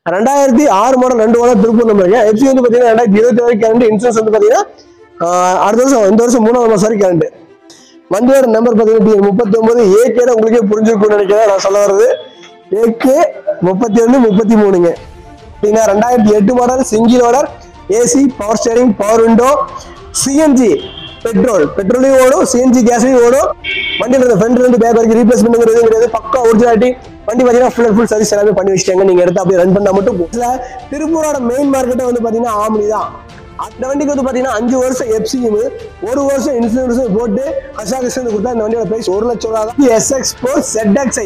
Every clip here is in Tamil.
ரெண்டாயிரத்தி ஆறு மாடல் ரெண்டு ஓனர் திருப்பூர் நம்பருங்க எஃப்சி வந்து பாத்தீங்கன்னா ரெண்டாயிரத்தி இருபத்தி வரைக்கும் கரண்ட் இன்சூரன்ஸ் வந்து பாத்தீங்கன்னா ஆஹ், அடுத்த வருஷம் இந்த வருஷம் மூணாவது மாசம் வரைக்கும் கரண்ட் வண்டியோட நம்பர் பார்த்தீங்கன்னா முப்பத்தி ஒன்பது ஏகேட உங்களுக்கே புரிஞ்சிருக்கும்னு நினைக்கிறேன் நான் சொல்ல வர்றது ஏகே முப்பத்தி ஒன்று முப்பத்தி மூணுங்க பார்த்தீங்கன்னா ரெண்டாயிரத்தி எட்டு model single owner AC power steering power window CNG petrol பெட்ரோலையும் ஓடும் சிஎன்ஜி கேஸ்லையும் ஓடும் வண்டியில் இருந்த ஃப்ரண்ட் இருந்து பேக் வரைக்கும் ரீப்ளேஸ்மெண்ட் கிடையாது பக்கா ஒரிஜினாலிட்டி வண்டி பார்த்தீங்கன்னா ஃபுல் அண்ட் ஃபுல் சர்வீஸ் எல்லாமே பண்ணி வச்சிட்டாங்க நீங்க எடுத்து அப்படியே ரன் பண்ணா மட்டும் போதும். இதுல திருப்பூரோட மெயின் மார்க்கெட்டை வந்து பார்த்தீங்கன்னா ஆம்னி தான் அந்த வண்டிக்கு வந்து பாத்தீங்கன்னா அஞ்சு வருஷம் எஃப்சியும் ஒரு வருஷம் இன்சூரன்ஸும் போட்டு அசாகஸ் கொடுத்தா இந்த வண்டியோட பிரைஸ் ஒரு லட்சம் ரூபா தான் SX four ZXi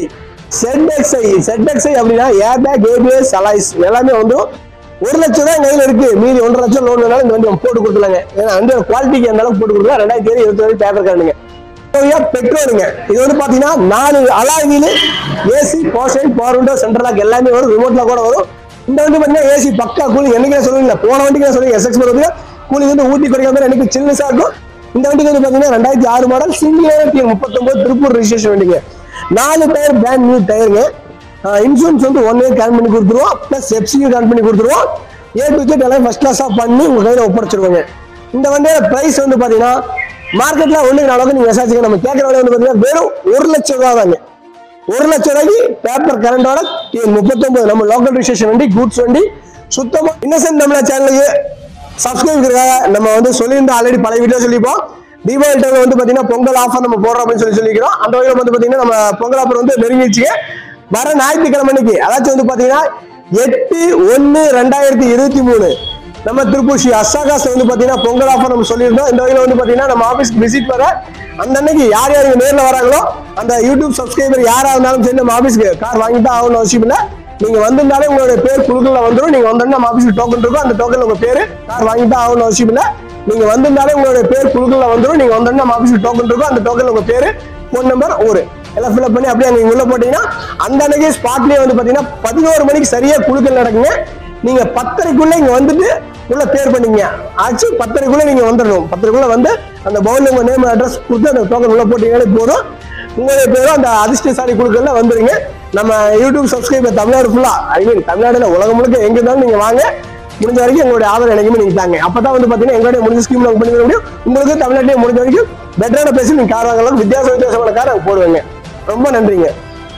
ZXi ZXi அப்படின்னா ஏர் பேக் ஏபிஎஸ் அலாய்ஸ் எல்லாமே வந்து ஒரு லட்சம் தான் கையில் இருக்கு மீதி ஒன்றரை லட்சம் லோன் வேணாலும் இந்த வண்டி போட்டு கொடுத்துலாங்க ஏன்னா வண்டியோட குவாலிட்டிக்கு அந்த அளவுக்கு போட்டு கொடுக்கலாம் ரெண்டாயிரத்தி ஏழு இருபத்தி ஏழு பேப்பர் காரணுங்க பெட்ரோலுங்க இது வந்து பாத்தீங்கன்னா நாலு alloy wheel AC portion power window central lock எல்லாமே வரும் ரிமோட்ல கூட வரும் இந்த வண்டி பாத்தீங்கன்னா ஏசி பக்கா கூலிங் என்னைக்கு சொல்லுவீங்க போன வண்டிக்கு சொல்லுங்க எஸ்எக்ஸ் வந்து கூலிங் வந்து ஊட்டி குறைக்காம எனக்கு சில்னஸா இருக்கும் இந்த வண்டிக்கு வந்து பாத்தீங்கன்னா ரெண்டாயிரத்தி ஆறு மாடல் சிங்கிள் முப்பத்தொன்பது திருப்பூர் ரெஜிஸ்ட்ரேஷன் வண்டிங்க நாலு டயர் பிராண்ட் நியூ டயருங்க இன்சூரன்ஸ் வந்து ஒன் இயர் கேன் பண்ணி கொடுத்துருவோம் பிளஸ் எஃப்சியும் கேன் பண்ணி கொடுத்துருவோம் ஏ டு ஜெட் எல்லாம் ஃபர்ஸ்ட் கிளாஸா பண்ணி உங்க கையில ஒப்படைச்சிருவாங்க இந்த வண்டியோட பிரைஸ் வந்து பாத்தீங்கன்னா மார்க்கெட்ல ஒண்ணு நாளாவது நீங்க விசாரிச்சுங்க நம்ம கேட்கற விலை வந்து பாத்தீங்கன்னா வெறும் ஒரு லட்சம் ரூபா தாங்க ஒரு லட்சம் ரூபாய்க்கு பேப்பர் கரண்டோட முப்பத்தொன்பது நம்ம லோக்கல் ரிஜிஸ்ட்ரேஷன் வண்டி கூட்ஸ் வண்டி சுத்தமா இன்னசென்ட் நம்மள சேனலுக்கு சப்ஸ்கிரைபருக்காக நம்ம வந்து சொல்லியிருந்தோம் ஆல்ரெடி பழைய வீடியோ சொல்லிப்போம் தீபாவளி டைம்ல வந்து பாத்தீங்கன்னா பொங்கல் ஆஃபர் நம்ம போடுறோம் அப்படின்னு சொல்லி சொல்லிக்கிறோம் அந்த வகையில் வந்து பாத்தீங்கன்னா நம்ம பொங்கல் ஆஃபர் வந்து நெருங்கிடுச்சுங்க வர ஞாயிற்றுக்கிழமை அன்னைக்கு அதாச்சும் வந்து பாத்தீங்கன்னா எட்டு ஒன்னு ரெண்டாயிரத்தி இருபத்தி மூணு நம்ம திருப்பூர் ஸ்ரீ அசாகாஸ் வந்து பாத்தீங்கன்னா பொங்கல் ஆஃபர் நம்ம சொல்லியிருந்தோம் இந்த வகையில் வந்து பாத்தீங்கன்னா நம்ம ஆஃபீஸ்க்கு விசிட் வர அந்த அன்னைக்கு யார் யார் இங்க நேர்ல வராங்களோ அந்த யூடியூப் சப்ஸ்கிரைபர் யாரா இருந்தாலும் சரி நம்ம ஆஃபீஸ்க்கு கார் வாங்கிட்டு ஆகணும் அவசியம் இல்லை நீங்க வந்திருந்தாலே உங்களுடைய பேர் குழுக்கள்ல வந்துடும் நீங்க வந்தோடனே நம்ம ஆஃபீஸ்க்கு டோக்கன் இருக்கும் அந்த டோக்கன்ல உங்க பேரு கார் வாங்கிட்டு ஆகணும் அவசியம் இல்லை நீங்க வந்திருந்தாலே உங்களுடைய பேர் குழுக்கள்ல வந்துடும் நீங்க வந்தோடனே நம்ம ஆஃபீஸ்க்கு டோக்கன் இருக்கும் அந்த டோக்கன்ல உங்க பேரு ஃபோன் நம்பர் ஊரு எல்லாம் ஃபில்அப் பண்ணி அப்படியே அங்க உள்ள போட்டீங்கன்னா அந்த அன்னைக்கு ஸ்பாட்லயே வந்து பாத்தீங்கன்னா பதினோரு மணிக்கு சரியா குழுக்கள் நடக்குங்க நீங்க பத்தரைக்குள்ள இங்க வந்துட்டு உள்ள பேர் பண்ணீங்க ஆச்சு பத்தரைக்குள்ள நீங்க வந்துடணும் பத்தரைக்குள்ள வந்து அந்த பவுல் உங்க நேம் அட்ரஸ் கொடுத்து அந்த டோக்கன் உள்ள போட்டீங்கன்னாலே போதும் உங்களுடைய பேரும் அந்த அதிர்ஷ்டசாலி குழுக்கள்ல வந்துருங்க நம்ம யூடியூப் சப்ஸ்கிரைபர் தமிழ்நாடு ஃபுல்லா ஐ மீன் தமிழ்நாடுல உலகம் முழுக்க எங்க இருந்தாலும் நீங்க வாங்க முடிஞ்ச வரைக்கும் எங்களுடைய ஆதரவு எனக்குமே நீங்க தாங்க அப்பதான் வந்து பாத்தீங்கன்னா எங்களுடைய முடிஞ்ச ஸ்கீம் நாங்க பண்ணி தர முடியும் உங்களுக்கு தமிழ்நாட்டிலே முடிஞ்ச வரைக்கும் பெட்டரான பேசி நீங்க கார் வாங்கலாம் வித்தியாச வித்தியாசமான கார் நாங்க போடுவேங்க ரொம்ப நன்றிங்க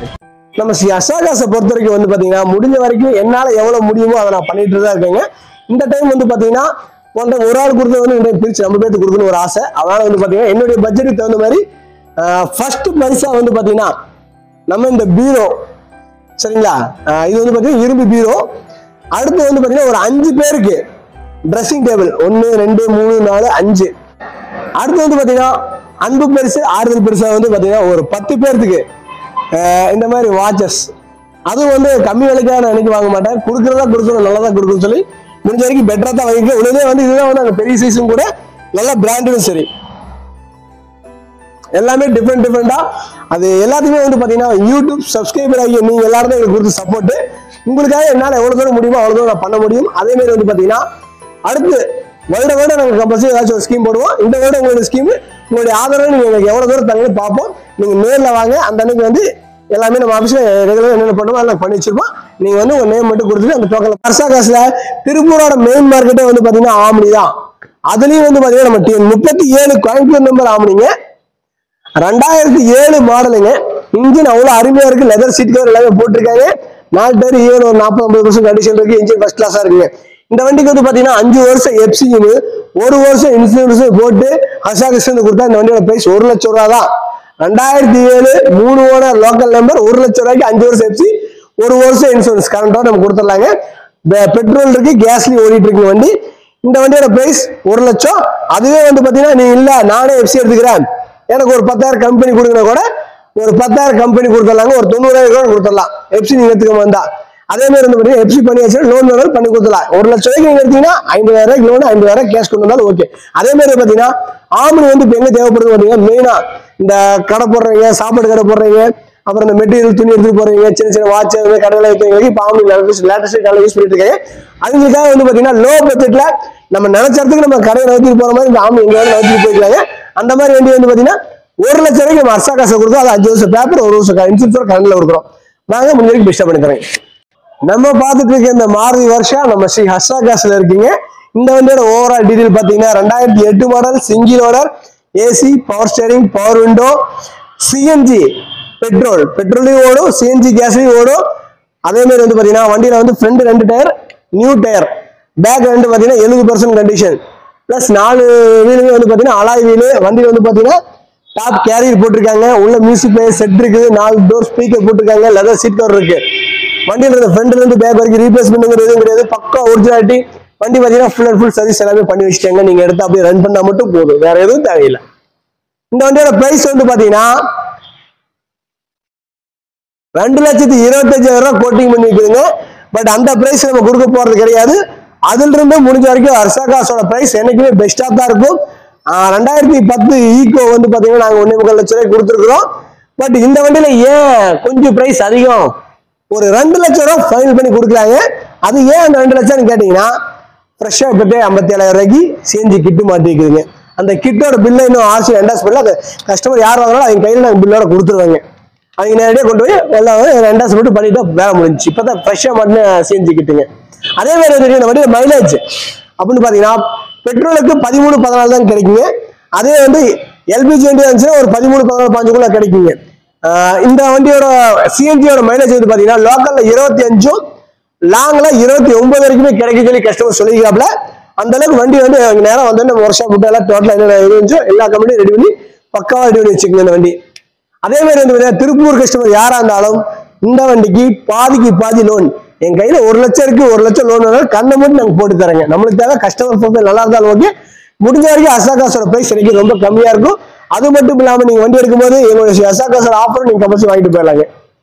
நம்ம ஸ்ரீ அசோகாஸை பொறுத்த வரைக்கும் வந்து பாத்தீங்கன்னா முடிஞ்ச வரைக்கும் என்னால எவ்வளவு முடியுமோ அதை நான் பண்ணிட்டு தான் இருக்கேங்க இந்த டைம் வந்து பாத்தீங்கன்னா போன்ற ஒரு ஆள் கொடுத்தது வந்து இந்த பிரிச்சு நம்ம பேருக்கு கொடுக்கணும் ஒரு ஆசை அதனால வந்து பாத்தீங்கன்னா என்னுடைய பட்ஜெட்டுக்கு தகுந்த மாதிரி ஃபர்ஸ்ட் பரிசா வந்து பாத்தீங்கன்னா நம்ம இந்த பீரோ சரிங்களா ஆஹ் இது வந்து பாத்தீங்கன்னா இரும்பு பீரோ அடுத்து வந்து பாத்தீங்கன்னா ஒரு அஞ்சு பேருக்கு ட்ரெஸ்ஸிங் டேபிள் ஒன்னு ரெண்டு மூணு நாலு அஞ்சு அடுத்து வந்து பாத்தீங்கன்னா அன்பு பெருசு ஆறுதல் பெருசா வந்து பாத்தீங்கன்னா ஒரு பத்து பேர்த்துக்கு ஆஹ் இந்த மாதிரி வாட்சஸ் அதுவும் வந்து கம்மி விலைக்காக நான் என்னைக்கு வாங்க மாட்டேன் கொடுக்குறதா கொடுக்கணும் நல்லதா கொடுக்கணும் சொல்லி முடிஞ்ச வரைக்கும் பெட்டரா தான் வாங்கிக்கிறேன் உள்ளதே வந்து இதுதான் வந்து அந்த பெரிய சைஸும் கூட நல்ல பிராண்டும் சரி எல்லாமே டிஃப்ரெண்ட் டிஃப்ரெண்டா அது எல்லாத்துக்குமே வந்து பாத்தீங்கன்னா யூடியூப் சப்ஸ்கிரைபர் ஆகிய நீங்க எல்லாரும் தான் எனக்கு கொடுத்து சப்போர்ட் உங்களுக்காக என்னால எவ்வளவு தூரம் முடியுமோ அவ்வளவு தூரம் நான் பண்ண முடியும் அதே மாதிரி வந்து பாத்தீங்கன்னா அடுத்து வருட வருடம் நாங்கள் கம்பல்சரி ஏதாச்சும் ஒரு ஸ்கீம் போடுவோம் இந்த வருடம் உங்களுடைய ஸ்கீம் உங்களுடைய ஆதரவு நீங்க எனக்கு எவ்வளவு தூரம் தரீங்கன்னு பார்ப்போம் நீங்க நேர்ல வாங்க அந்த அன்னைக்கு வந்து எல்லாமே நம்ம ஆஃபீஸ்ல ரெகுலராக என்னென்ன பண்ணுவோம் அதெல்லாம் பண்ணி வச்சிருப்போம் நீங்க வந்து உங்க நேம் மட்டும் கொடுத்துட்டு அந்த டோக்கன் பர்சா காசுல திருப்பூரோட மெயின் மார்க்கெட்டே வந்து பாத்தீங்கன்னா ஆம்னி தான் அதுலயும் வந்து பாத்தீங்கன்னா நம்ம டி- முப்பத்தி ஏழு கோயம்புத்தூர் நம்பர் ஆம்னிங்க ரெண்டாயிரத்தி ஏழு மாடலுங்க இன்ஜின் அவ்வளவு அருமையா இருக்கு லெதர் சீட் கவர் எல்லாமே போட்டிருக்காங்க நாலு டயர் ஈவன் ஒரு நாற்பது ஐம்பது பர்சன்ட் கண்டிஷன் இருக்கு இன்ஜின் ஃபர்ஸ்ட் கிளாஸா இருக்குங்க இந்த வண்டிக்கு வந்து பாத்தீங்கன்னா அஞ்சு வருஷம் எஃப்சியும் ஒரு வருஷம் இன்சூரன்ஸ் போட்டு அசாகஸ் கொடுத்தா இந்த வண்டியோட பிரைஸ் ஒரு லட்சம் ரூபா தான் ரெண்டாயிரத்தி ஏழு மூணு ஓனர் லோக்கல் நம்பர் ஒரு லட்சம் ரூபாய்க்கு அஞ்சு வருஷம் எஃப்சி ஒரு வருஷம் இன்சூரன்ஸ் கரண்டோட நம்ம கொடுத்துடலாங்க பெட்ரோல் இருக்கு கேஸ்லயும் ஓடிட்டு இருக்கு வண்டி இந்த வண்டியோட பிரைஸ் ஒரு லட்சம் அதுவே வந்து பாத்தீங்கன்னா நீ இல்ல நானே எஃப்சி எடுத்துக்கிறேன் எனக்கு ஒரு பத்தாயிரம் கம்பெனி கொடுக்குற கூட ஒரு பத்தாயிரம் கம்பெனி கொடுத்துடலாங்க ஒரு தொண்ணூறாயிரம் கூட கொடுத்துடலாம் எஃப்சி நீங்க எடுத்துக்க வந்தா அதே மாதிரி வந்து பாத்தீங்கன்னா எஃப்சி பண்ணி வச்சு லோன் வேணாலும் பண்ணி கொடுத்துடலாம் ஒரு லட்சம் ரூபாய்க்கு நீங்க எடுத்தீங்கன்னா ஐம்பதாயிரம் ரூபாய்க்கு லோன் ஐம்பதாயிரம் கேஷ் கொண்டு வந்தாலும் ஓகே அதே மாதிரி பாத்தீங்கன்னா ஆம்னி வந்து இப்ப எங்க தேவைப்படுது பாத்தீங்கன்னா மெயினா இந்த கடை போடுறீங்க சாப்பாடு கடை போடுறீங்க அப்புறம் இந்த மெட்டீரியல் துணி எடுத்துட்டு போறீங்க சின்ன சின்ன வாட்ச் அந்த மாதிரி கடையில் வைக்கிறவங்களுக்கு இப்போ ஆம்னி லேட்டஸ்ட் கடை யூஸ் பண்ணிட்டு இருக்காங்க அதுக்காக வந்து பாத்தீங்கன்னா லோ பட்ஜெட்ல நம்ம நினைச்ச இடத்துக்கு நம்ம கடையை நகர்த்திட்டு போற மாதிரி இந்த ஆம்னி எங்க வேணாலும் நகர்த்திட்டு போய்க்கலாங்க அந்த மாதிரி வண்டி வந்து பாத்தீங்கன்னா ஒரு லட்சம் ரூபாய்க்கு நம்ம அர்சா காசை கொடுத்தோம் அது அஞ்சு வருஷம் பேப்பர் ஒரு வருஷம் இன்சூரன்ஸ் கரண்ட்ல கொடுக்குறோம் நாங்க முடிஞ்ச வரைக்கும் பெஸ்ட்டாக பண்ணி தரேன் நம்ம பார்த்துட்டு இருக்க இந்த மாருதி வருஷம் நம்ம ஸ்ரீ ஹர்ஷா காஸ்ல இருக்கீங்க இந்த வண்டியோட ஓவரால் டீடைல் பார்த்தீங்கன்னா ரெண்டாயிரத்தி எட்டு model single owner AC power steering power window CNG petrol பெட்ரோலையும் ஓடும் சிஎன்ஜி கேஸ்லையும் ஓடும் அதே மாதிரி வந்து பார்த்தீங்கன்னா வண்டியில வந்து ஃப்ரண்ட் ரெண்டு டயர் நியூ டயர் பேக் ரெண்டு பார்த்தீங்கன்னா எழுபது பர்சன்ட் கண்டிஷன் ப்ளஸ் நாலு வீலுமே வந்து பார்த்தீங்கன்னா அலாய் வீலு வண்டியில் வந்து பார்த்தீங்கன்னா டாப் கேரியர் போட்டிருக்காங்க உள்ள மியூசிக் பிளேயர் செட் இருக்குது நாலு டோர் ஸ்பீக்கர் போட்டிருக்காங்க லெதர் சீட் கவர் இருக்கு வண்டியில் இருந்த ஃப்ரண்ட்ல இருந்து பேக் வரைக்கும் ரீப்ளேஸ்மெண்ட் எதுவும் கிடையாது பக்கா ஒரிஜினாலிட்டி வண்டி பார்த்தீங்கன்னா ஃபுல் அண்ட் ஃபுல் சர்வீஸ் எல்லாமே பண்ணி வச்சுட்டாங்க நீங்க எடுத்து அப்படியே ரன் பண்ணா மட்டும் போதும் வேற எதுவும் தேவையில்லை இந்த வண்டியோட பிரைஸ் வந்து பாத்தீங்கன்னா ரெண்டு லட்சத்தி இருபத்தஞ்சாயிரம் ரூபாய் கோட்டிங் பண்ணி வைக்கிறீங்க பட் அந்த பிரைஸ் நம்ம கொடுக்க போறது கிடையாது அதுல இருந்து முடிஞ்ச வரைக்கும் அர்சாகாஸோட பிரைஸ் என்னைக்குமே பெஸ்டா தான் இருக்கும் ஆஹ் ரெண்டாயிரத்தி பத்து ஈகோ வந்து பாத்தீங்கன்னா நாங்க ஒன்னே முக்கால் லட்ச ரூபாய் கொடுத்துருக்குறோம் பட் இந்த வண்டியில ஏன் கொஞ்சம் பிரைஸ் அதிகம் ஒரு ரெண்டு லட்சம் ரூபாய் ஃபைனல் பண்ணி கொடுக்குறாங்க அது ஏன் அந்த ரெண்டு லட்சம்னு கேட்டீங்கன்னா ஃப்ரெஷ்ஷாக இப்போதே ஐம்பத்தி ஏழாயிரம் ரூபாய்க்கு சிஎன்ஜி கிட்டு மாட்டிருக்குதுங்க அந்த கிட்டோட பில்லை இன்னும் ஆர்சி ரெண்டாஸ் பில்ல அந்த கஸ்டமர் யார் வாங்கினாலும் அவங்க கையில் நாங்கள் பில்லோட கொடுத்துருவாங்க அவங்க நேரடியாக கொண்டு போய் எல்லாம் ரெண்டாஸ் மட்டும் பண்ணிட்டு வேலை முடிஞ்சுச்சு இப்போ தான் ஃப்ரெஷ்ஷாக மட்டும் சிஎன்ஜி கிட்டுங்க அதே மாதிரி வந்து இந்த வண்டியில் மைலேஜ் அப்படின்னு பார்த்தீங்கன்னா பெட்ரோலுக்கு பதிமூணு பதினாலு தான் கிடைக்குங்க அதே வந்து எல்பிஜி வண்டி இருந்துச்சுன்னா ஒரு பதிமூணு பதினாலு பாஞ்சுக்குள்ள கிடைக்குங்க ஆஹ் இந்த வண்டியோட சிஎன்ஜியோட மைலேஜ் வந்து பார்த்தீங்கன்னா லோக்கல்ல இருபத்தி அஞ்சும் லாங்ல இருபத்தி ஒன்பது வரைக்குமே கிடைக்க சொல்லி கஸ்டமர் சொல்லிக்கிறாப்ல அந்த அளவுக்கு வண்டி வந்து எனக்கு நேரம் வந்து நம்ம ஒர்க் ஷாப் எல்லாம் டோட்டலா என்ன இருந்துச்சோ எல்லா கம்பெனியும் ரெடி பண்ணி பக்காவா ரெடி பண்ணி வச்சுக்கோங்க இந்த வண்டி அதே மாதிரி வந்து பாத்தீங்கன்னா திருப்பூர் கஸ்டமர் யாரா இருந்தாலும் இந்த வண்டிக்கு பாதிக்கு பாதி லோன் என் கையில ஒரு லட்சம் இருக்கு ஒரு லட்சம் லோன் வேணாலும் கண்ணை மட்டும் நாங்க போட்டு தரேங்க நம்மளுக்கு தேவை கஸ்டமர் ப்ரொஃபைல் நல்லா இருந்தாலும் ஓகே முடிஞ்ச வரைக்கும் அசாகாஸோட பிரைஸ் எனக்கு ரொம்ப கம்மியா இருக்கும் அது மட்டும் இல்லாம நீங்க வண்டி எடுக்கும்போது எங்களுடைய அசாகாஸோட ஆஃபரும் நீங்க கம்பல்சரி வாங்கிட்டு போயிடலாங்க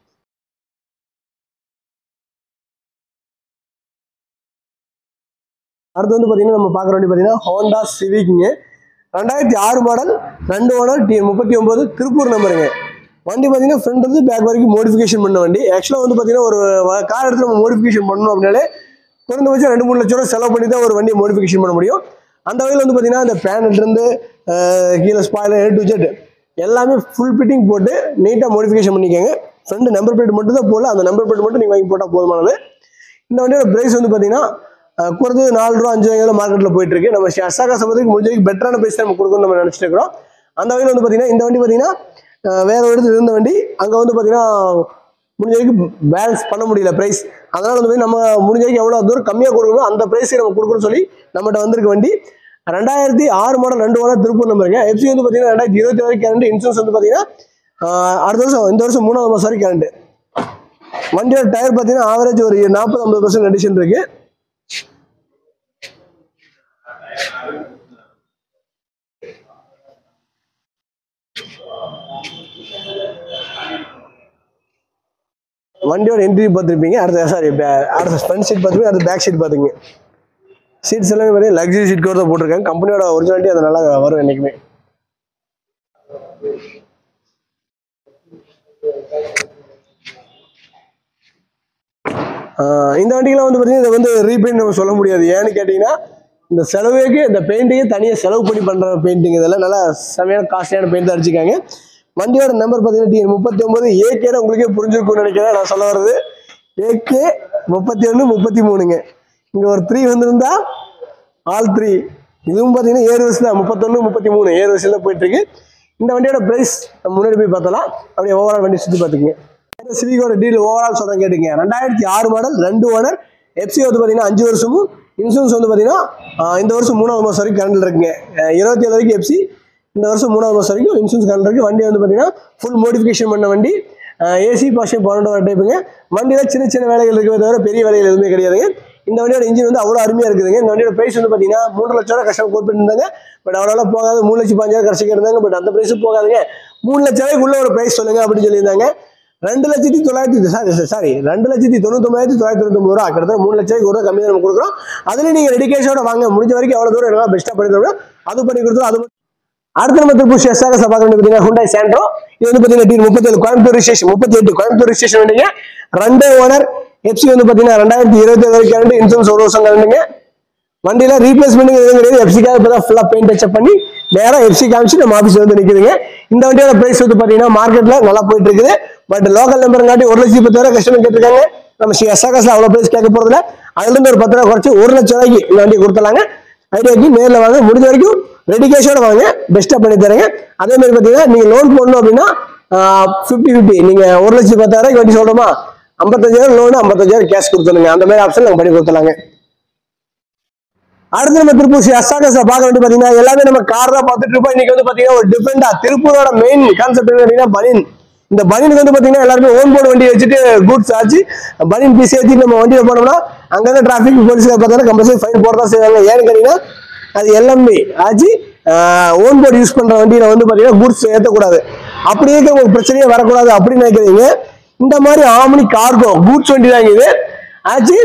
அடுத்து வந்து பார்த்தீங்கன்னா நம்ம பார்க்குற வண்டி பார்த்தீங்கன்னா ஹோண்டா சிவிக்ங்க ரெண்டாயிரத்தி ஆறு மாடல் ரெண்டு ஓனர் டி முப்பத்தி ஒன்பது திருப்பூர் நம்பருங்க வண்டி பார்த்தீங்கன்னா ஃப்ரண்ட் வந்து பேக் வரைக்கும் மோடிஃபிகேஷன் பண்ண வண்டி ஆக்சுவலாக வந்து பார்த்தீங்கன்னா ஒரு கார் எடுத்து நம்ம மோடிஃபிகேஷன் பண்ணணும் அப்படின்னாலே குறைந்தபட்சம் ரெண்டு மூணு லட்ச ரூபா செலவு பண்ணி தான் ஒரு வண்டியை மோடிஃபிகேஷன் பண்ண முடியும் அந்த வகையில் வந்து பார்த்தீங்கன்னா இந்த பேனட்லேருந்து கீழே ஸ்பாயிலர் ஏ டு ஜெட் எல்லாமே ஃபுல் ஃபிட்டிங் போட்டு நீட்டாக மோடிஃபிகேஷன் பண்ணிக்கோங்க ஃப்ரண்ட் நம்பர் பிளேட் மட்டும் தான் போடல அந்த நம்பர் பிளேட் மட்டும் நீங்கள் வாங்கி போட்டால் போதுமானது இந்த வண்டியோட பிரைஸ் வந்து பார்த்தீங்கன்னா அஹ், குறைஞ்சது நாலு ரூபா அஞ்சு ரூபாய் மார்க்கெட்டில் போயிட்டு இருக்கு நம்ம அசாகா சம்பந்தத்துக்கு முடிஞ்ச வரைக்கும் பெட்டரான பிரைஸ் நம்ம கொடுக்கணும்னு நம்ம நினச்சிட்டு இருக்கிறோம் அந்த வகையில் வந்து பார்த்தீங்கன்னா இந்த வண்டி பார்த்தீங்கன்னா அஹ், வேற ஒரு இடத்துல இருந்த வண்டி அங்கே வந்து பார்த்தீங்கன்னா முடிஞ்ச வரைக்கும் பேலன்ஸ் பண்ண முடியல பிரைஸ் அதனால வந்து பார்த்தீங்கன்னா நம்ம முடிஞ்ச வரைக்கும் எவ்வளோ தூரம் கம்மியாக கொடுக்கணும் அந்த பிரைஸை நம்ம கொடுக்கணும்னு சொல்லி நம்மகிட்ட வந்திருக்க வண்டி ரெண்டாயிரத்தி ஆறு மாடல் ரெண்டு ஓனர் திருப்பூர் நம்பருங்க எஃப்சி வந்து பார்த்தீங்கன்னா ரெண்டாயிரத்தி இருபத்தி வரைக்கும் கரண்ட் இன்சூரன்ஸ் வந்து பார்த்தீங்கன்னா ஆஹ், அடுத்த வருஷம் இந்த வருஷம் மூணாவது மாதம் வரைக்கும் கரண்ட் வண்டியோட டயர் பார்த்தீங்கன்னா ஆவரேஜ் ஒரு நாற்பது ஐம்பது பர்சன்ட் கண்டிஷன் இருக்கு வண்டியோட என்ட்ரி பார்த்துருப்பீங்க அடுத்த சாரி அடுத்த ஃப்ரண்ட் சீட் பார்த்துருப்பீங்க அடுத்த பேக் சீட் பார்த்துங்க சீட்ஸ் எல்லாமே பார்த்தீங்கன்னா லக்ஸரி சீட் கவர் தான் போட்டிருக்காங்க கம்பெனியோட ஒரிஜினாலிட்டி அது நல்லா வரும் என்றைக்குமே ஆஹ் இந்த வண்டிக்கெல்லாம் வந்து பார்த்தீங்கன்னா இதை வந்து ரீபெயிண்ட் நம்ம சொல்ல முடியாது ஏன்னு கேட்டிங்கன்னா இந்த செலவுக்கு இந்த பெயிண்டிங்கே தனியாக செலவு பண்ணி பண்ணுற பெயிண்டிங் இதெல்லாம் நல்லா செமையான காஸ்ட்லியான பெயிண்ட் தான் அடிச்சிருக்காங்க வண்டியோட நம்பர் பார்த்தீங்கன்னா டி முப்பத்தி ஒன்பது ஏகேன்னு உங்களுக்கே புரிஞ்சிருக்கும்னு நினைக்கிறேன் நான் சொல்ல வர்றது ஏகே முப்பத்தி ஒன்று முப்பத்தி மூணுங்க இங்கே ஒரு த்ரீ வந்திருந்தா ஆல் த்ரீ இதுவும் பார்த்தீங்கன்னா ஏழு வருஷம் தான் முப்பத்தொன்று முப்பத்தி மூணு ஏழு வருஷம் தான் போயிட்டு இருக்கு இந்த வண்டியோட பிரைஸ் முன்னாடி போய் பார்த்தலாம் அப்படியே ஓவரால் வண்டி சுற்றி பார்த்துக்குங்க சிவிகோட டீல் ஓவரால் சொல்கிறேன் கேட்டுங்க ரெண்டாயிரத்தி ஆறு மாடல் ரெண்டு ஓனர் எஃப்சி வந்து பார்த்தீங்கன்னா அஞ்சு வருஷமும் இன்சூரன்ஸ் வந்து பார்த்தீங்கன்னா ஆஹ் இந்த வருஷம் மூணாவது மாதம் வரைக்கும் கரண்டில் இருக்குங்க அஹ் இருபத்தி ஏழு வரைக்கும் எஃப்சி இந்த வருஷம் மூணாவது மாதம் வரைக்கும் இன்சூரன்ஸ் கரண்ட் இருக்கு வண்டி வந்து பார்த்தீங்கன்னா ஃபுல் மோடிஃபிகேஷன் பண்ண வண்டி ஏசி பாஷன் பன்னெண்டு வர டைப்புங்க வண்டியில் சின்ன சின்ன வேலைகள் இருக்கவே தவிர பெரிய வேலைகள் எதுவுமே கிடையாதுங்க இந்த வண்டியோட இன்ஜின் வந்து அவ்வளோ அருமையாக இருக்குதுங்க இந்த வண்டியோட ப்ரைஸ் வந்து பார்த்தீங்கன்னா மூணு லட்சம் ரூபா கஷ்டம் கோட் பண்ணியிருந்தாங்க பட் அவ்வளோ போகாது மூணு லட்சம் பாஞ்சாயிரம் கடைசிக்கு இருந்தாங்க பட் அந்த ப்ரைஸும் போகாதுங்க மூணு லட்ச ரூபாய்க்குள்ள ஒரு ப்ரைஸ் சொல்லுங்க அப்படின்னு சொல்லியிருந்தாங்க ரெண்டு லட்சத்தி தொள்ளாயிரத்தி சாரி சாரி ரெண்டு லட்சத்தி தொண்ணூத்தொம்பதாயிரத்தி தொள்ளாயிரத்தி தொண்ணூத்தொம்பது ரூபா கிட்டத்தட்ட மூணு லட்சம் ஒரு ரூபா கம்மியாக நம்ம கொடுக்குறோம் அதுல நீங்க ரெடி கேஷோட வாங்க முடிஞ்ச வரைக்கும் எவ்வளவு தூரம் எல்லாம் பெஸ்ட்டாக பண்ணி தரோம் அது பண்ணி கொடுத்துரும் அது மட்டும் அடுத்து நம்ம திருப்பூர் ஷெஸ்ஸாக சபா கண்டு பார்த்தீங்கன்னா ஹுண்டாய் சாண்ட்ரோ இது வந்து பார்த்தீங்கன்னா முப்பத்தேழு கோயம்புத்தூர் ஸ்டேஷன் முப்பத்தி எட்டு கோயம்புத்தூர் ஸ்டேஷன் வண்டிங்க ரெண்டு ஓனர் எஃப்சி வந்து பார்த்தீங்கன்னா ரெண்டாயிரத்தி இருபத்தி ஏழு வரைக்கும் கரண்ட் இன்சூரன்ஸ் ஒரு வருஷம் கரண்டுங்க வண்டியில ரீப்ளேஸ்மெண்ட் எதுவும் கிடையாது எஃப்சிக்காக இப்போ தான் ஃபுல்லாக பெயிண்ட் டச்சப் பண்ணி நேராக எஃப்சி காமிச்சு நம்ம ஆஃபீஸ் வந்து நிற்குதுங்க இந்த வண்டியோட பிரைஸ் வந்து பார்த்தீங்கன்னா மார்க்கெட்டில் நல்லா போயிட்டு இருக்குது பட் லோக்கல் நம்பருங்காட்டி ஒரு லட்சத்தி பத்து ரூபா கஸ்டமர் கேட்டிருக்காங்க நம்ம ஸ்ரீ எஸ்ஆகாஸ்ல அவ்வளவு பிரைஸ் கேட்க போறதுல அதுல இருந்து ஒரு பத்து ரூபா குறைச்சு ஒரு லட்சம் ரூபாய்க்கு இந்த வண்டி கொடுத்தலாங்க ஐடியாக்கு நேர்ல வாங்க முடிஞ்ச வரைக்கும் ரெடி கேஷோட வாங்க பெஸ்டா பண்ணி தரேங்க அதே மாதிரி பாத்தீங்கன்னா நீங்க லோன் போடணும் அப்படின்னா ஃபிஃப்டி ஃபிஃப்டி நீங்க ஒரு லட்சத்தி பத்தாயிரம் வண்டி சொல்றோமா ஐம்பத்தஞ்சாயிரம் லோன் ஐம்பத்தஞ்சாயிரம் கேஷ் கொடுத்துருங்க அந்த மாதிரி ஆப்ஷன் நாங்க பண்ணி கொடுத்தலாங்க அடுத்து நம்ம திருப்பூர் ஸ்ரீ அஸ்டாகஸ்ல பார்க்க வேண்டிய பாத்தீங்கன்னா எல்லாமே நம்ம கார் தான் பார்த்துட்டு இருப்போம் இன்னைக்கு வந்து பாத்தீங்கன்னா ஒரு டிஃபரெண்டா திருப்பூரோட மெயின் கான்செப்ட் பாத்தீங்கன்னா பனியன் இந்த பனியனுக்கு வந்து பாத்தீங்கன்னா எல்லாருமே ஓன் போர்டு வண்டி வச்சுட்டு கூட்ஸ் ஆச்சு பனியன் பீஸ் ஏற்றி நம்ம வண்டியில போனோம்னா அங்கங்க டிராபிக் போலீஸ் பார்த்தீங்கன்னா கம்பல்சரி ஃபைன் போட தான் செய்வாங்க ஏன்னு கேட்டீங்கன்னா அது எல்லாமே ஆச்சு ஓன் போர்டு யூஸ் பண்ற வண்டியில வந்து பாத்தீங்கன்னா கூட்ஸ் ஏற்றக்கூடாது அப்படியே உங்களுக்கு பிரச்சனையே வரக்கூடாது அப்படின்னு நினைக்கிறீங்க இந்த மாதிரி ஆமணி கார்கோ கூட்ஸ் வண்டி தான் இது ஆச்சு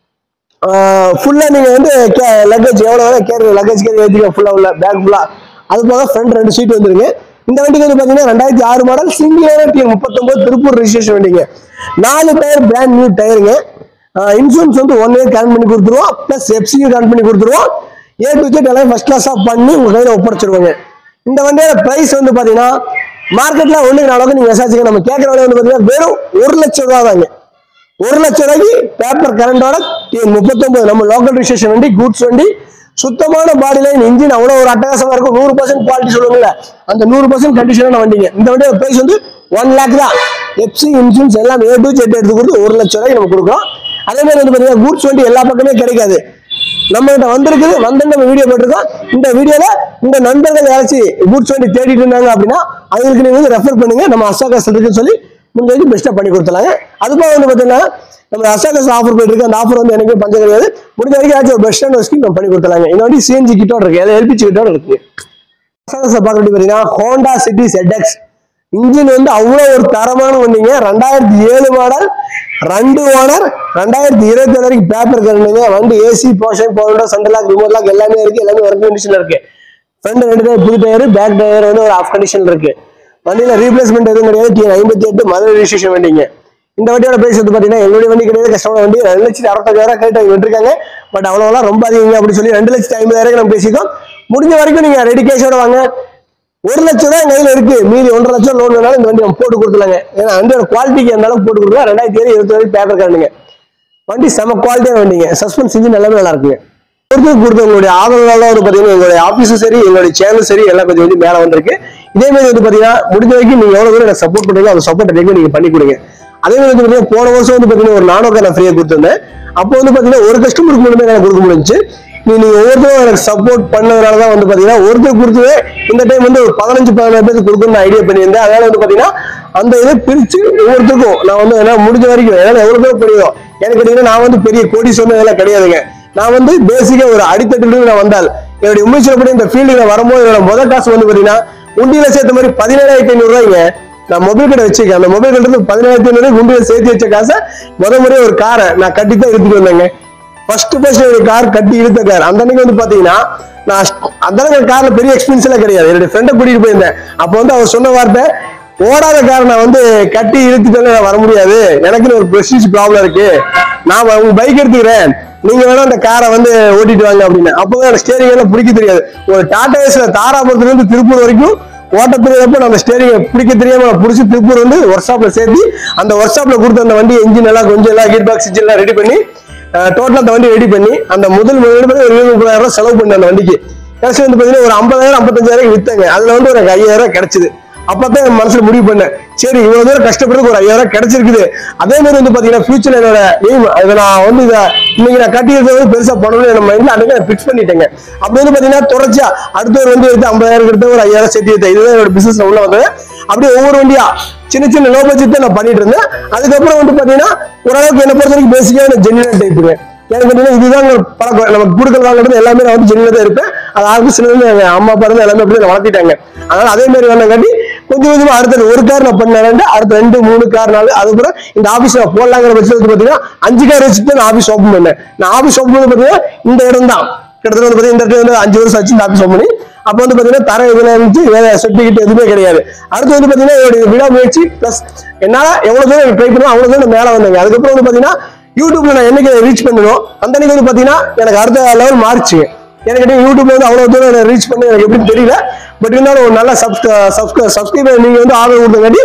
ஃபுல்லா நீங்க வந்து லக்கேஜ் எவ்வளவு வேணா கேட்குற லக்கேஜ் கேரி ஏற்றிக்க ஃபுல்லா உள்ள பேக் ஃபுல்லா அது போக ஃப்ரண்ட் ரெண்டு சீட் வந்துருங்க இந்த வண்டிக்கு வந்து பாத்தீங்கன்னா ரெண்டாயிரத்தி ஆறு மாடல் சிங்கிள் டி முப்பத்தொன்பது திருப்பூர் ரிஜிஸ்ட்ரேஷன் வண்டிங்க நாலு டயர் பிராண்ட் நியூ டயருங்க இன்சூரன்ஸ் வந்து ஒன் இயர் கரண்ட் பண்ணி கொடுத்துருவோம் பிளஸ் எஃப்சியூ கரண்ட் பண்ணி கொடுத்துருவோம் ஏ டு ஜெட் எல்லாம் ஃபர்ஸ்ட் கிளாஸா பண்ணி உங்க கையில ஒப்படைச்சிருவாங்க இந்த வண்டியோட பிரைஸ் வந்து பாத்தீங்கன்னா மார்க்கெட்ல ஒண்ணுக்கு நாலு நீங்க விசாரிச்சுங்க நம்ம கேட்கற விலை வந்து பாத்தீங்கன்னா வெறும் ஒரு லட்சம் ரூபா தாங்க ஒரு லட்சம் ரூபாய்க்கு பேப்பர் கரண்டோட முப்பத்தொன்பது நம்ம லோக்கல் ரிஜிஸ்ட்ரேஷன் வண்டி கூட்ஸ் வண்டி சுத்தமான பாடி லைன் இன்ஜின் அவ்வளவு ஒரு அட்டகாசமா இருக்கும் நூறு பர்சன்ட் குவாலிட்டி சொல்லுவாங்கல்ல அந்த நூறு பர்சன்ட் கண்டிஷனான வண்டிங்க இந்த வண்டியோட பிரைஸ் வந்து ஒன் லேக் தான் எஃப்சி இன்சூரன்ஸ் எல்லாம் ஏ டு ஜெட் எடுத்து கொடுத்து ஒரு லட்சம் ரூபாய்க்கு நம்ம கொடுக்குறோம் அதே மாதிரி வந்து பாத்தீங்கன்னா கூட்ஸ் வண்டி எல்லா பக்கமே கிடைக்காது நம்ம கிட்ட வந்திருக்குது வந்து நம்ம வீடியோ போட்டிருக்கோம் இந்த வீடியோல இந்த நண்பர்கள் யாராச்சும் கூட்ஸ் வண்டி தேடிட்டு இருந்தாங்க அப்படின்னா அவங்களுக்கு நீங்க வந்து ரெஃபர் பண்ணுங்க நம்ம அசோகாஸ் இருக்குன்னு சொல்லி முடிஞ்ச வரைக்கும் பெஸ்ட்டாக பண்ணி கொடுத்துலாங்க அது போக வந்து பார்த்தீங்கன்னா நம்ம அசோகாஸ் ஆஃபர் போயிட்டு இருக்கு அந்த ஆஃபர் வந்து எனக்கே பஞ்சம் கிடையாது முடிஞ்ச வரைக்கும் ஏதாச்சும் ஒரு பெஸ்ட்டான ஸ்கீம் நம்ம பண்ணி கொடுத்துலாங்க இந்த வண்டி சிஎன்ஜி கிட்டோட இருக்கு அதாவது எல்பிஜி கிட்டோட இருக்கு அசோகாஸை பார்க்க வேண்டிய பார்த்தீங்கன்னா ஹோண்டா சிட்டி ZX இன்ஜின் வந்து அவ்வளோ ஒரு தரமான வண்டிங்க ரெண்டாயிரத்தி ஏழு மாடல் ரெண்டு ஓனர் ரெண்டாயிரத்தி இருபத்தி ஏழு வரைக்கும் பேப்பர் கரண்டுங்க வண்டி ஏசி போஷன் போனோ சென்ட்ரல் லாக் ரிமோட் லாக் எல்லாமே இருக்கு எல்லாமே ஒர்க் கண்டிஷன்ல இருக்கு ஃப்ரண்ட் ரெண்டு டயர் புது டயர் பேக் டயர் வந்து ஒரு ஆஃப் கண்டிஷன்ல இருக்கு வண்டியில ரீப்ளேஸ்மெண்ட் எதுவும் கிடையாது டி ஐம்பத்தி எட்டு மதுரை ரிஜிஸ்ட்ரேஷன் வண்டிங்க இந்த வண்டியோட பிரைஸ் வந்து பாத்தீங்கன்னா எங்களுடைய வண்டி கிடையாது கஷ்டமான வண்டி ரெண்டு லட்சத்தி அறுபத்தஞ்சாயிரம் கேட்டு விட்டுருக்காங்க பட் அவ்வளோலாம் ரொம்ப அதிகங்க அப்படின்னு சொல்லி ரெண்டு லட்சத்தி ஐம்பதாயிரம் நம்ம பேசிக்கோம் முடிஞ்ச வரைக்கும் நீங்க ரெடி கேஷோட வாங்க ஒரு லட்சம் தான் என் கையில இருக்கு மீதி ஒன்றரை லட்சம் லோன் வேணாலும் இந்த வண்டி நம்ம போட்டு கொடுத்துலாங்க ஏன்னா வண்டியோட குவாலிட்டிக்கு எந்த அளவுக்கு போட்டு கொடுக்கலாம் ரெண்டாயிரத்தி ஏழு இருபத்தி வரைக்கும் பேப்பர் காரணுங்க வண்டி செம குவாலிட்டியான வண்டிங்க சஸ்பென்ஸ் இன்ஜின் எல்லாமே நல்லா இருக்குங்க ஒருத்தருக்கு கொடுத்த உங்களுடைய ஆதரவால வந்து பாத்தீங்கன்னா எங்களுடைய ஆபீஸும் சரி எங்களுடைய சேனலும் சரி எல்லாம் கொஞ்சம் வந்து மேல வந்திருக்கு இதே மாதிரி வந்து பாத்தீங்கன்னா முடிஞ்ச வரைக்கும் நீங்க எவ்வளவு தூரம் எனக்கு சப்போர்ட் பண்றீங்களோ அந்த சப்போர்ட் ரெகுலர் நீங்க பண்ணி கொடுங்க அதே மாதிரி வந்து பாத்தீங்கன்னா போன வருஷம் வந்து பாத்தீங்கன்னா ஒரு நானூறு நான் ஃப்ரீயா கொடுத்திருந்தேன் அப்போ வந்து பாத்தீங்கன்னா ஒரு கஸ்டமருக்கு மட்டுமே எனக்கு கொடுக்க முடிஞ்சுச்சு நீ நீங்க ஒவ்வொருத்தரும் எனக்கு சப்போர்ட் பண்ணதுனால தான் வந்து பாத்தீங்கன்னா ஒருத்தர் கொடுத்தது இந்த டைம் வந்து ஒரு பதினஞ்சு பதினாறு பேருக்கு கொடுக்கணும்னு ஐடியா பண்ணியிருந்தேன் அதனால வந்து பாத்தீங்கன்னா அந்த இதை பிரிச்சு ஒவ்வொருத்தருக்கும் நான் வந்து என்ன முடிஞ்ச வரைக்கும் என்னால எவ்வளவு பேர் முடியும் எனக்கு கேட்டீங்கன்னா நான் வந்து பெரிய கோடி சொன்னதெல்லாம் கிடையாதுங்க நான் வந்து பேசிக்கா ஒரு அடித்தட்டிலிருந்து நான் வந்தால் என்னுடைய உண்மைச்சலப்படி இந்த ஃபீல்டுல வரும்போது என்னோட முதல் காசு வந்து பாத்தீங்கன்னா உண்டியில சேர்த்த மாதிரி பதினேழாயிரத்தி ஐநூறு ரூபாய்ங்க நான் மொபைல் கடை வச்சிருக்கேன் அந்த மொபைல் கடை இருந்து பதினேழாயிரத்தி ஐநூறு உண்டியில சேர்த்து வச்ச காசை முத முறையே ஒரு காரை நான் கட்டி தான் எடுத்துட்டு வந்தேங்க ஃபர்ஸ்ட் ஃபர்ஸ்ட் ஒரு கார் கட்டி இழுத்த கார் அந்த அன்னைக்கு வந்து பாத்தீங்கன்னா நான் அந்த அளவுக்கு கார்ல பெரிய எக்ஸ்பீரியன்ஸ் எல்லாம் கிடையாது என்னுடைய ஃப்ரெண்டை கூட்டிட்டு போயிருந்தேன் அப்போ வந்து அவர் சொன்ன வார்த்தை ஓடாத கார் நான் வந்து கட்டி இழுத்துட்டு நான் வர முடியாது எனக்குன்னு ஒரு பிரஸ்டீஜ் ப்ராப்ளம் இருக்கு நான் உங்க பைக் எடுத்துக்கிறேன் நீங்க வேணா அந்த காரை வந்து ஓட்டிட்டு வாங்க அப்படின்னு அப்போதான் எனக்கு ஸ்டேரிங் எல்லாம் பிடிக்க தெரியாது ஒரு டாடா ஏஸ்ல தாராபுரத்துல இருந்து திருப்பூர் வரைக்கும் ஓட்ட தெரியாதப்ப நான் அந்த ஸ்டேரிங் பிடிக்க தெரியாம நான் பிடிச்சி திருப்பூர் வந்து ஒர்க் ஷாப்ல சேர்த்து அந்த ஒர்க் ஷாப்ல கொடுத்த அந்த வண்டி இன்ஜின் எல்லாம் கொஞ்சம் எல்லாம் கீர் பாக்ஸ் இன்ஜின் எல்லாம் ரெடி பண்ணி டோட்டலா அந்த வண்டி ரெடி பண்ணி அந்த முதல் முதல் ஒரு இருபது முப்பதாயிரம் ரூபாய் செலவு பண்ணேன் அந்த வண்டிக்கு கடைசி வந்து பாத்தீங்கன்னா ஒரு ஐம்பதாயிரம் ஐம்பத்தஞ்சாயிரம் வித்தாங்க அதுல வந்து ஒரு ஐயாயிரம் ரூபாய் கிடைச்சது அப்பதான் என் மனசுல முடிவு பண்ணேன் சரி இவ்வளவு தூரம் கஷ்டப்படுறதுக்கு ஒரு ஐயாயிரம் ரூபாய் கிடைச்சிருக்குது அதே மாதிரி வந்து பாத்தீங்கன்னா ஃபியூச்சர்ல என்னோட எய்ம் அதை நான் வந்து இதை இன்னைக்கு நான் கட்டி இருக்கிறது பெருசா பண்ணணும்னு நம்ம மைண்ட்ல அன்னைக்கு நான் ஃபிக்ஸ் பண்ணிட்டேங்க அப்படி வந்து பாத்தீங்கன்னா தொடர்ச்சியா அடுத்த ஒரு வண்டி எடுத்து ஐம்பதாயிரம் எடுத்து ஒரு ஐயாயிரம் சேர்த்து வைத்தேன் இதுதான் என்னோட பிசினஸ் உள்ள வந்தது அப்படியே ஒவ்வொரு வண்டியா சின்ன சின்ன லோ பட்ஜெட் தான் நான் பண்ணிட்டு இருந்தேன் அதுக்கப்புறம் வந்து பாத்தீங்கன்னா ஓரளவுக்கு என்ன பொறுத்த வரைக்கும் பேசிக்கான ஜென்யூன் டைப்புங்க எனக்கு பார்த்தீங்கன்னா இதுதான் ஒரு பழக்கம் நமக்கு கொடுக்கல் வாங்குறது எல்லாமே நான் வந்து ஜென்யூனா தான் இருப்பேன் அது ஆரம்பிச்சுல இருந்து எங்க அம்மா அப்பா இருந்து எல்லாமே அப்படி வளர்த்திட்டாங்க அதனால அதே மாதிரி வந்தங்காட்டி கொஞ்சம் கொஞ்சமா அடுத்த ஒரு கார் நான் பண்ணேன் அடுத்த ரெண்டு மூணு கார் நாலு அதுக்கப்புறம் இந்த ஆபீஸ் நான் போடலாங்கிற பட்சத்தில் வந்து பாத்தீங்கன்னா அஞ்சு கார் வச்சுட்டு நான் ஆபீஸ் ஓப்பன் பண்ணேன் நான் ஆபீஸ் ஓப்பன் பண்ணி பாத்தீங்கன்னா இந்த இடம் தான் கிட்டத்தட்ட வந்து பாத்தீங்கன்னா இந்த இடத்துல வந்து அஞ்சு வருஷம் ஆச்சு இந்த ஆபீஸ் ஓப்பன் பண்ணி அப்போ வந்து பாத்தீங்கன்னா தர எதுவும் இருந்துச்சு வேற சர்டிபிகேட் எதுவுமே கிடையாது அடுத்து வந்து பாத்தீங்கன்னா என்னுடைய விடாமுயற்சி பிளஸ் என்னால எவ்வளவு தூரம் ட்ரை பண்ணணும் அவ்வளவு தூரம் மேல வந்தேங்க அதுக்கப்புறம் வந்து பாத்தீங்கன்னா யூடியூப்ல நான் என்னைக்கு ரீச் பண்ணணும் அந்த அன்னைக்கு வந்து பாத்தீங்கன்னா எனக்கு அடுத்த லெவல் மாறிச்சுங்க எனக்கு யூடியூப்ல வந்து அவ்வளவு தூரம் ரீச் பண்ண எனக்கு எப்படின்னு தெரியல பட் இருந்தாலும் ஒரு நல்ல சப்ஸ்கிரைபர் நீங்க வந்து ஆதரவு கொடுத்தங்காட்டி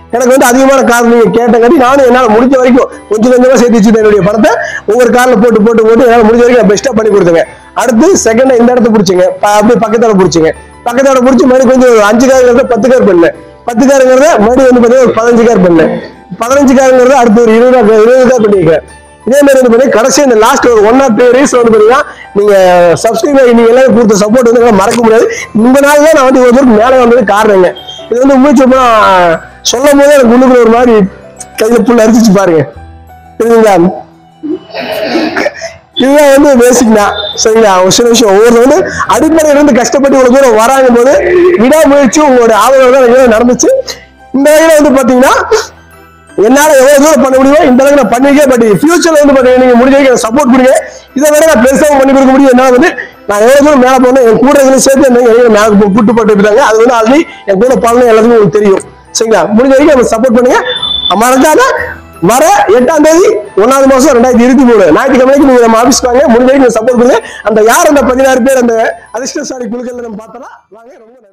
எனக்கு வந்து அதிகமான கார் நீங்க கேட்டங்காட்டி நானும் என்னால முடிஞ்ச வரைக்கும் கொஞ்சம் கொஞ்சமா சேர்த்து வச்சுட்டு என்னுடைய பணத்தை ஒவ்வொரு கார்ல போட்டு போட்டு போட்டு என்னால முடிஞ்ச வரைக்கும் நான் பெஸ்ட்டா பண்ணி கொடுத்தேங்க அடுத்து செகண்ட் இந்த இடத்த பிடிச்சிங்க ப- அப்படியே பக்கத்தால பிடிச்சிங்க பக்கத்தால பிடிச்சி மறுபடியும் கொஞ்சம் ஒரு அஞ்சு காருங்கிறத பத்து கார் பண்ணேன் பத்து காருங்கிறத மறுபடியும் வந்து பாத்தீங்கன்னா ஒரு பதினஞ்சு கார் பண்ணேன் பதினஞ்சு காருங்கிறத அடுத்து ஒரு இருபது கார் இருபது கார் பண்ணிருக்கேன் இதே மாதிரி வந்து பாத்தீங்கன்னா கடைசி இந்த லாஸ்ட் ஒரு ஒன் ஆர் டூ ரீஸ் வந்து பாத்தீங்கன்னா நீங்க சப்ஸ்கிரைப் நீங்க எல்லாரும் கொடுத்த சப்போர்ட் வந்து என்னால மறக்க முடியாது இந்த நாள் தான் நான் வந்து ஒரு தூரம் மேலே வந்தது காரணங்க இது வந்து உண்மையை சொன்னா சொல்லும் போதே எனக்கு உள்ளுக்குள்ள ஒரு மாதிரி கையில புல் அரிச்சிச்சு பாருங்க புரியுதுங்களா இதுதான் வந்து பேசிக் தான் சரிங்களா ஒரு சில விஷயம் ஒவ்வொரு வந்து அடிப்படையில இருந்து கஷ்டப்பட்டு இவ்வளவு தூரம் வராங்க போது விடாமுயற்சி உங்களோட ஆதரவு தான் எனக்கு நடந்துச்சு இந்த வகையில வந்து பாத்தீங்கன்னா என்னால எவ்வளவு தூரம் பண்ண முடியுமோ இந்த அளவுக்கு நான் பண்ணிருக்கேன் பட் ஃபியூச்சர்ல வந்து பாத்தீங்கன்னா நீங்க முடிஞ்ச வரைக்கும் சப்போர்ட் கொடுங்க இதை விட நான் பெருசாக பண்ணி கொடுக்க முடியும் என்னால வந்து நான் எவ்வளவு தூரம் மேல போகணும் என் கூட இதுல சேர்த்து என்ன இடையில மேல போ- கூட்டு போட்டு இருக்காங்க அது வந்து ஆல்ரெடி என் கூட பண்ணணும் எல்லாத்துக்கும் உங்களுக்கு தெரியும் சரிங்களா முடிஞ்ச வரைக்கும் நம்ம சப்போர்ட் பண்ணுங்க மறக்காம வர எட்டாம் தேதி ஒன்னாவது மாசம் ரெண்டாயிரத்தி இருபத்தி மூணு ஞாயிற்றுக்கிழமைக்கு நீங்க நம்ம ஆபீஸ் வாங்க முடிஞ்ச வரைக்கும் சப்போர்ட் பண்ணுங்க அந்த யார் அந்த பதினாறு பேர் அந்த அதிர்ஷ்டசாலி குழுக்கள் நம்ம பார்த்தலாம் வாங்க ரொம்ப நன்றி